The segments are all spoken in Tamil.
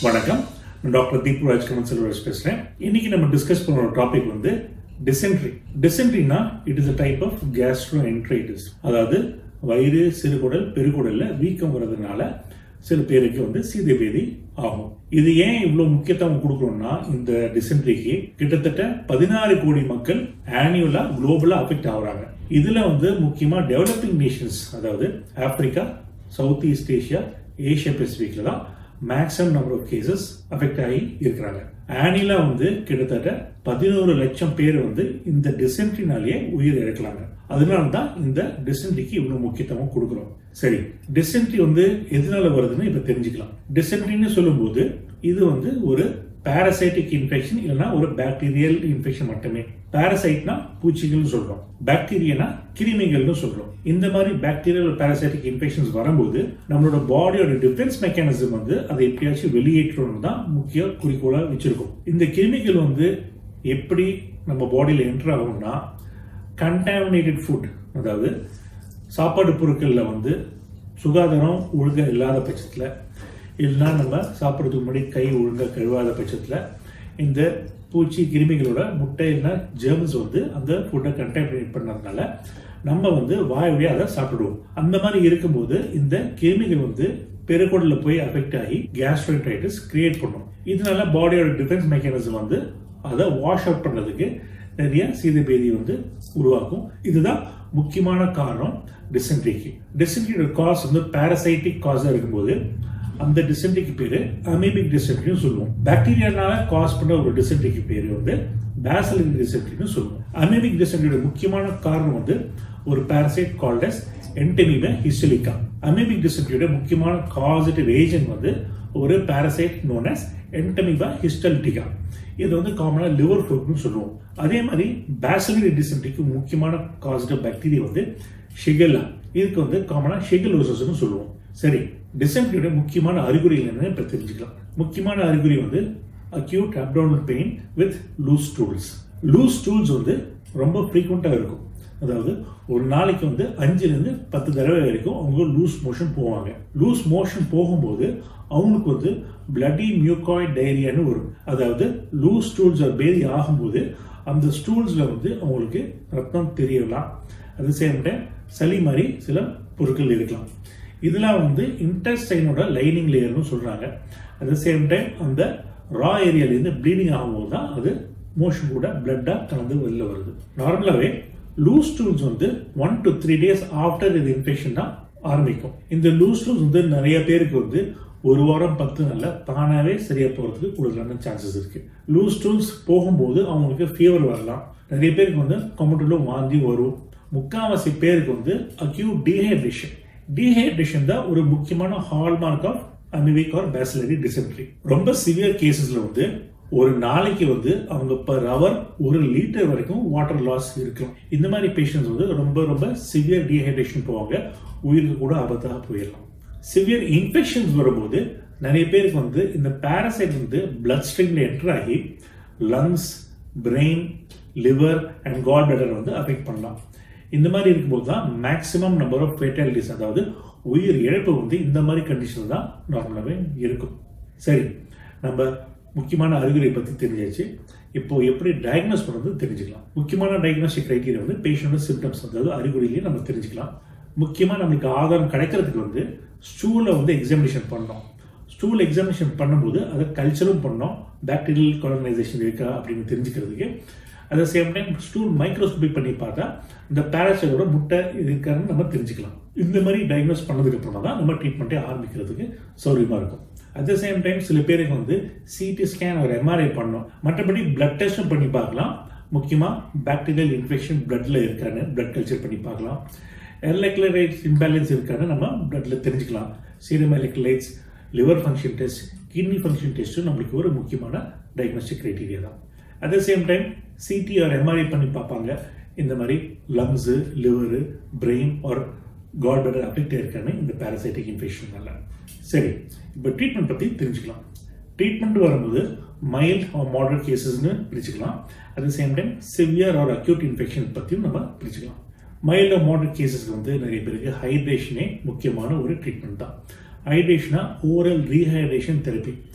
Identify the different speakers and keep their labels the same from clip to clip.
Speaker 1: வணக்கம் நான் டாக்டர் தீப் ராஜ்கமன் செல்வராஜ் பேசுறேன் இன்னைக்கு நம்ம டிஸ்கஸ் பண்ண டாபிக் வந்து டிசென்ட்ரி டிசென்ட்ரினா it is a type of gastroenteritis அதாவது வயிறு சிறுகுடல் பெருகுடல்ல வீக்கம் வர்றதுனால சில பேருக்கு வந்து சீதைபேதி ஆகும் இது ஏன் இவ்வளவு முக்கியத்துவம் கொடுக்கணும்னா இந்த டிசென்ட்ரிக்கு கிட்டத்தட்ட பதினாறு கோடி மக்கள் ஆனுவலா குளோபலா அஃபெக்ட் ஆகுறாங்க இதுல வந்து முக்கியமா டெவலப்பிங் நேஷன்ஸ் அதாவது Africa south east Asia Asia பெசிபிக்ல தான் maximum number of cases affect ஆகி இருக்கிறாங்க ஆனிலா வந்து கிட்டத்தட்ட பதினோரு லட்சம் பேர் வந்து இந்த டிசென்ட்ரினாலேயே உயிர் இழக்கலாங்க அதனால தான் இந்த டிசென்ட்ரிக்கு இவ்வளவு முக்கியத்துவம் கொடுக்குறோம் சரி டிசென்ட்ரி வந்து எதனால வருதுன்னு இப்ப தெரிஞ்சுக்கலாம் டிசென்ட்ரின்னு சொல்லும்போது இது வந்து ஒரு பாரசைட்டிக் இன்ஃபெக்ஷன் இல்லைன்னா ஒரு பாக்டீரியல் இன்ஃபெக்ஷன் மட்டுமே பாரசைட்னா பூச்சிகள்னு சொல்றோம் பாக்டீரியானா கிருமிகள்னு சொல்றோம் இந்த மாதிரி பாக்டீரியல் பாரசைட்டிக் இன்ஃபெக்ஷன்ஸ் வரும்போது நம்மளோட பாடியோட டிஃபென்ஸ் மெக்கானிசம் வந்து அதை எப்படியாச்சும் வெளியேற்றணும் தான் முக்கிய குறிக்கோளா வச்சிருக்கோம் இந்த கிருமிகள் வந்து எப்படி நம்ம பாடியில் என்டர் ஆகும்னா கண்டாமினேட்டட் ஃபுட் அதாவது சாப்பாடு பொருட்களில் வந்து சுகாதாரம் ஒழுங்கா இல்லாத பட்சத்தில் இல்லைன்னா நம்ம சாப்பிட்றதுக்கு முன்னாடி கை ஒழுங்கா கழுவாத பட்சத்தில் இந்த பூச்சி கிருமிகளோட முட்டை இல்லைன்னா ஜெர்ம்ஸ் வந்து அந்த ஃபுட்டை கண்டாமினேட் பண்ணதுனால நம்ம வந்து வாய் வழியாக அதை சாப்பிடுவோம் அந்த மாதிரி இருக்கும்போது இந்த கிருமிகள் வந்து பெருக்குடலில் போய் அஃபெக்ட் ஆகி கேஸ்ட்ரைட்டிஸ் கிரியேட் பண்ணும் இதனால பாடியோட டிஃபென்ஸ் மெக்கானிசம் வந்து அதை வாஷ் அவுட் பண்ணுறதுக்கு நிறைய சீதபேதி வந்து உருவாக்கும் இதுதான் முக்கியமான காரணம் டிசென்ட்ரிக்கு டிசென்ட்ரியோட காஸ் வந்து பாரசைட்டிக் காஸாக இருக்கும்போது அந்த டிசென்ட்ரிக்கு பேரு அமீபிக் டிசென்ட்ரின்னு சொல்லுவோம் பாக்டீரியானால காஸ் பண்ண ஒரு டிசென்ட்ரிக்கு பேரு வந்து பேசலிக் டிசென்ட்ரின்னு சொல்லுவோம் அமீபிக் டிசென்ட்ரியோட முக்கியமான காரணம் வந்து ஒரு parasite called as Entamoeba histolytica amoebic டிசென்ட்ரியோட முக்கியமான காசிட்டிவ் ஏஜென்ட் வந்து ஒரு parasite known as Entamoeba histolytica இது வந்து காமனாக லிவர் ஃப்ளூட்னு சொல்லுவோம் அதே மாதிரி பேசலிக் டிசென்ட்ரிக்கு முக்கியமான காசிட்டிவ் பாக்டீரியா வந்து ஷிகல்லா இதுக்கு வந்து காமனாக ஷிகலோசஸ்னு சொல்லுவோம் சரி டிசென்ட்ரியோட முக்கியமான அறிகுறிகள் என்னன்னு இப்போ தெரிஞ்சுக்கலாம் முக்கியமான அறிகுறி வந்து acute abdominal pain with loose stools loose stools வந்து ரொம்ப ஃப்ரீக்வெண்ட்டாக இருக்கும் அதாவது ஒரு நாளைக்கு வந்து அஞ்சுலேருந்து பத்து தடவை வரைக்கும் அவங்க லூஸ் மோஷன் போவாங்க லூஸ் மோஷன் போகும்போது அவங்களுக்கு வந்து பிளட்டி மியூகாய்ட் டைரியான்னு வரும் அதாவது லூஸ் ஸ்டூல்ஸ் பேதி ஆகும்போது அந்த ஸ்டூல்ஸில் வந்து அவங்களுக்கு ரத்தம் தெரியலாம் அட் சேம் டைம் சளி மாதிரி சில பொருட்கள் இருக்கலாம் இதெல்லாம் வந்து இன்டெஸ்டைனோட லைனிங் லேயர்னு சொல்கிறாங்க அட் சேம் டைம் அந்த ரா ஏரியாலேருந்து ப்ளீடிங் ஆகும்போது தான் அது மோஷன் கூட பிளட்டாக கலந்து வெளில வருது நார்மலாகவே லூஸ் டூல்ஸ் வந்து one to three days after இது இன்ஃபெக்ஷன் தான் ஆரம்பிக்கும் இந்த லூஸ் டூல்ஸ் வந்து நிறைய பேருக்கு வந்து ஒரு வாரம் பத்து நாள்ல தானாவே சரியா போறதுக்கு கூடுதலான சான்சஸ் இருக்கு லூஸ் டூல்ஸ் போகும்போது அவங்களுக்கு ஃபீவர் வரலாம் நிறைய பேருக்கு வந்து கம்ப்யூட்டர்ல வாந்தி வரும் முக்காவாசி பேருக்கு வந்து அக்யூட் டீஹைட்ரேஷன் டீஹைட்ரேஷன் தான் ஒரு முக்கியமான hallmark of amoebic or bacillary dysentery ரொம்ப சிவியர் கேசஸ்ல வந்து ஒரு நாளைக்கு வந்து அவங்க பர் ஹவர் ஒரு லிட்டர் வரைக்கும் வாட்டர் லாஸ் இருக்கலாம் இந்த மாதிரி பேஷண்ட்ஸ் வந்து ரொம்ப ரொம்ப சிவியர் டீஹைட்ரேஷன் போவாங்க உயிருக்கு கூட ஆபத்தாக போயிடலாம் சிவியர் இன்ஃபெக்ஷன்ஸ் வரும்போது நிறைய பேருக்கு வந்து இந்த பாரசைட் வந்து பிளட் ஸ்ட்ரீம்ல என்டர் ஆகி lungs brain liver and gall bladder வந்து அஃபெக்ட் பண்ணலாம் இந்த மாதிரி இருக்கும்போது தான் மேக்ஸிமம் நம்பர் ஆஃப் ஃபேட்டாலிட்டிஸ் அதாவது உயிர் இழப்பு வந்து இந்த மாதிரி கண்டிஷன் தான் நார்மலாகவே இருக்கும் சரி நம்ம முக்கியமான அறிகுறி பற்றி தெரிஞ்சாச்சு இப்போ எப்படி டயக்னோஸ் பண்ணுறது தெரிஞ்சுக்கலாம் முக்கியமான டயக்னோஸ்டிக் கிரைட்டீரியா வந்து பேஷண்டோட சிம்டம்ஸ் அதாவது அறிகுறியிலேயே நம்ம தெரிஞ்சுக்கலாம் முக்கியமாக நம்மளுக்கு ஆதாரம் கிடைக்கிறதுக்கு வந்து ஸ்டூலை வந்து எக்ஸாமினேஷன் பண்ணோம் ஸ்டூல் எக்ஸாமினேஷன் பண்ணும்போது அதை கல்ச்சரும் பண்ணோம் பாக்டீரியல் காலனைசேஷன் இருக்கா அப்படின்னு தெரிஞ்சுக்கிறதுக்கு at same time stool microscopic பண்ணி பார்த்தா இந்த பேராசைடோட முட்டை இருக்காருன்னு நம்ம தெரிஞ்சுக்கலாம் இந்த மாதிரி டயக்னோஸ் பண்ணதுக்கு அப்புறமா தான் நம்ம ட்ரீட்மெண்ட்டே ஆரம்பிக்கிறதுக்கு சௌரியமாக இருக்கும் அட் த சேம் டைம் சில பேருக்கு வந்து சிடி ஸ்கேன் ஒரு எம்ஆர்ஐ பண்ணோம் மற்றபடி பிளட் டெஸ்ட்டும் பண்ணி பார்க்கலாம் முக்கியமாக பாக்டீரியல் இன்ஃபெக்ஷன் பிளட்ல இருக்கான்னு பிளட் கல்ச்சர் பண்ணி பார்க்கலாம் எலக்ட்ரோலைட்ஸ் இம்பேலன்ஸ் இருக்கான்னு நம்ம பிளட்ல தெரிஞ்சுக்கலாம் serum electrolytes liver function test kidney function டெஸ்ட்டும் நம்மளுக்கு ஒரு முக்கியமான டயக்னோஸ்டிக் கிரைட்டீரியா தான் at the same time CT or MRI பண்ணி பார்ப்பாங்க இந்த மாதிரி lungs liver brain or gall bladder affect இருக்கான்னு இந்த பாரசைட்டிக் இன்ஃபெக்ஷனால சரி இப்போ ட்ரீட்மெண்ட் பற்றி தெரிஞ்சுக்கலாம் ட்ரீட்மெண்ட் வரும்போது மைல்ட் ஆர் மாடரேட் கேசஸ்னு பிரிச்சுக்கலாம் at the same time severe or acute infection பற்றியும் நம்ம பிரிச்சுக்கலாம் மைல்ட் ஆர் மாடரேட் கேசஸ்க்கு வந்து நிறைய பேருக்கு ஹைட்ரேஷனே முக்கியமான ஒரு ட்ரீட்மெண்ட் தான் ஹைட்ரேஷனா ஓரல் ரீஹைட்ரேஷன் தெரப்பி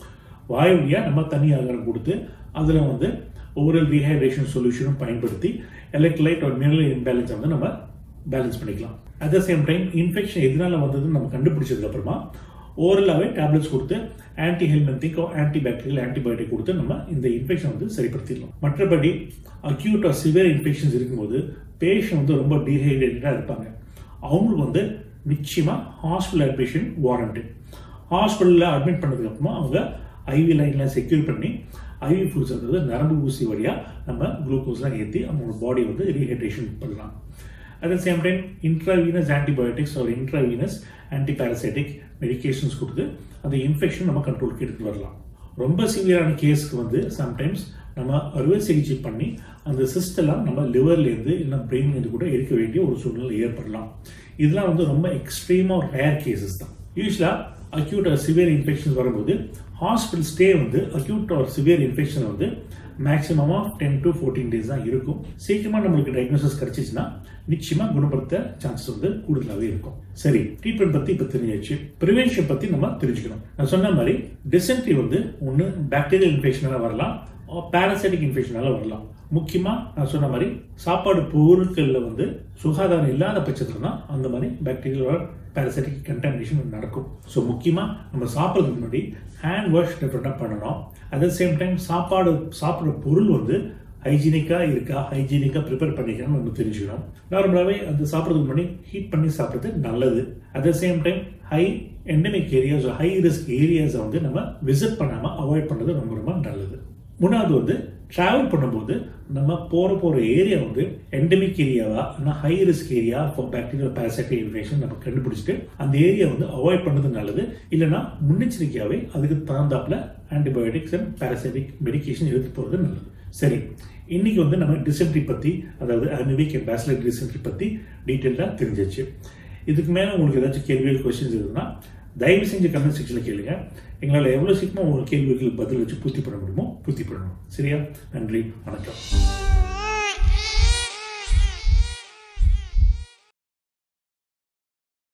Speaker 1: வாய் வழியாக நம்ம தண்ணி ஆகாரம் கொடுத்து அதில் வந்து ஓரல் ரீஹைட்ரேஷன் சொல்யூஷனும் பயன்படுத்தி எலக்ட்ரைட் ஒரு மினரல் இம்பேலன்ஸை வந்து நம்ம பேலன்ஸ் பண்ணிக்கலாம் at the same time infection எதனால வந்ததுன்னு நம்ம கண்டுபிடிச்சதுக்கு அப்புறமா ஓரலாகவே டேப்லெட்ஸ் கொடுத்து anti helminthic anti bacterial antibiotic கொடுத்து நம்ம இந்த இன்ஃபெக்ஷன் வந்து சரிப்படுத்திடலாம் மற்றபடி அக்யூட் ஆர் சிவியர் இன்ஃபெக்ஷன்ஸ் இருக்கும்போது பேஷண்ட் வந்து ரொம்ப டீஹைட்ரேட்டடாக இருப்பாங்க அவங்களுக்கு வந்து நிச்சயமாக ஹாஸ்பிட்டல் அட்மிஷன் வாரண்ட்டு ஹாஸ்பிட்டலில் அட்மிட் பண்ணதுக்கு அப்புறமா அவங்க ஐவி லைனில் செக்யூர் பண்ணி ஐவி ஃபுட்ஸ் அதாவது நரம்பு ஊசி வழியாக நம்ம குளுக்கோஸ்லாம் ஏற்றி அவங்களோட பாடி வந்து ரீஹைட்ரேஷன் பண்ணலாம் at the same time intravenous antibiotics ஒரு இன்ட்ராவீனஸ் ஆன்டிபாரசைட்டிக் மெடிகேஷன்ஸ் கொடுத்து அந்த இன்ஃபெக்ஷன் நம்ம கண்ட்ரோலுக்கு எடுத்துட்டு வரலாம் ரொம்ப சிவியரான கேஸ்க்கு வந்து சம்டைம்ஸ் நம்ம அறுவை சிகிச்சை பண்ணி அந்த சிஸ்டெல்லாம் நம்ம லிவர்லேருந்து இல்லை பிரெயின்லேருந்து கூட எடுக்க வேண்டிய ஒரு சூழ்நிலை ஏற்படலாம் இதெல்லாம் வந்து ரொம்ப எக்ஸ்ட்ரீமாக ரேர் கேசஸ் தான் யூஸ்வலாக அக்யூட் ஆர் சிவியர் இன்ஃபெக்ஷன் வரும்போது ஹாஸ்பிட்டல் ஸ்டே வந்து அக்யூட் ஆர் சிவியர் இன்ஃபெக்ஷன் வந்து மேக்ஸிமமாக டென் டு ஃபோர்டீன் டேஸ் தான் இருக்கும் சீக்கிரமாக நம்மளுக்கு டயக்னோசிஸ் கிடைச்சிச்சுன்னா நிச்சயமாக குணப்படுத்த சான்சஸ் வந்து கூடுதலாகவே இருக்கும் சரி ட்ரீட்மெண்ட் பற்றி இப்போ தெரிஞ்சாச்சு ப்ரிவென்ஷன் பற்றி நம்ம தெரிஞ்சுக்கணும் நான் சொன்ன மாதிரி டிசென்ட்ரி வந்து ஒன்று பாக்டீரியல் இன்ஃபெக்ஷனால வரலாம் பேரசைட்டிக் இன்ஃபெக்ஷனால வரலாம் முக்கியமாக நான் சொன்ன மாதிரி சாப்பாடு பொருட்களில் வந்து சுகாதாரம் இல்லாத பட்சத்தில் தான் அந்த மாதிரி பாக்டீரியல் பேரசைட்டிக் கண்டாமினேஷன் நடக்கும் ஸோ முக்கியமாக நம்ம சாப்பிட்றதுக்கு முன்னாடி ஹேண்ட் வாஷ் டிஃப்ரெண்ட்டாக பண்ணணும் அட் த சேம் டைம் சாப்பாடு சாப்பிட்ற பொருள் வந்து ஹைஜீனிக்காக இருக்கா ஹைஜீனிக்காக ப்ரிப்பேர் பண்ணிக்கணும் நம்ம தெரிஞ்சுக்கணும் நார்மலாகவே அந்த சாப்பிட்றதுக்கு முன்னாடி ஹீட் பண்ணி சாப்பிட்றது நல்லது at the same time high endemic areas high risk ஏரியாஸை வந்து நம்ம விசிட் பண்ணாமல் அவாய்ட் பண்ணுறது ரொம்ப ரொம்ப நல்லது மூணாவது வந்து ட்ராவல் பண்ணும்போது நம்ம போகிற போகிற ஏரியா வந்து எண்டமிக் ஏரியாவா இல்லை high risk area for bacterial parasitic infection நம்ம கண்டுபிடிச்சிட்டு அந்த ஏரியா வந்து அவாய்ட் பண்ணுறது நல்லது இல்லைன்னா முன்னெச்சரிக்கையாகவே அதுக்கு தகுந்தாப்புல ஆன்டிபயோட்டிக்ஸ் அண்ட் பேரசைட்டிக் மெடிகேஷன் எடுத்து போகிறது நல்லது சரி இன்னைக்கு வந்து நம்ம டிசென்ட்ரி பற்றி அதாவது அமிபிக் அண்ட் பேசிலர் டிசென்ட்ரி பற்றி டீட்டெயிலாக தெரிஞ்சிச்சு இதுக்கு மேலே உங்களுக்கு ஏதாச்சும் கேள்விகள் கொஸ்டின்ஸ் இருக்குன்னா தயவு செஞ்சு கமெண்ட் செக்ஷனில் கேளுங்க எங்களால் எவ்வளோ சீக்கிரமாக உங்கள் கேள்விகள் பதில் வச்சு பூர்த்தி பண்ண முடியுமோ பூர்த்தி பண்ணணும் சரியா நன்றி வணக்கம்